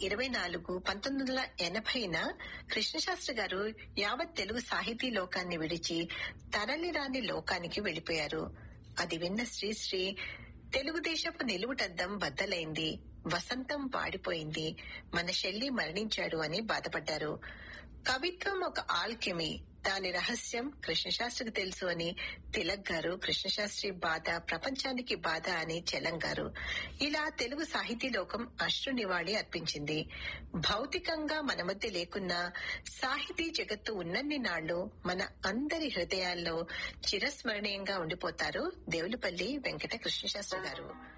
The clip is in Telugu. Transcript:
ఇరవై నాలుగు పంతొమ్మిది వందల ఎనభైన కృష్ణశాస్త్రి గారు యావత్ తెలుగు సాహితీ లోకాన్ని విడిచి తరలిరాని లోకానికి వెళ్లిపోయారు అది విన్న శ్రీశ్రీ తెలుగుదేశపు నిలువుటద్దం బద్దలైంది వసంతం వాడిపోయింది మన శెల్లి మరణించాడు అని బాధపడ్డారు కవిత్వం ఒక ఆల్కెమీ దాని రహస్యం కృష్ణశాస్త్రికి తెలుసు అని తిలక్ గారు కృష్ణశాస్త్రి బాధ ప్రపంచానికి బాధ అని చెలం గారు ఇలా తెలుగు సాహితీ లోకం అశ్రు నివాళి అర్పించింది భౌతికంగా మన మధ్య లేకున్నా సాహితీ జగత్తు ఉన్నన్ని నాళ్లు మన అందరి హృదయాల్లో చిరస్మరణీయంగా ఉండిపోతారు దేవులపల్లి వెంకట కృష్ణశాస్త్రి గారు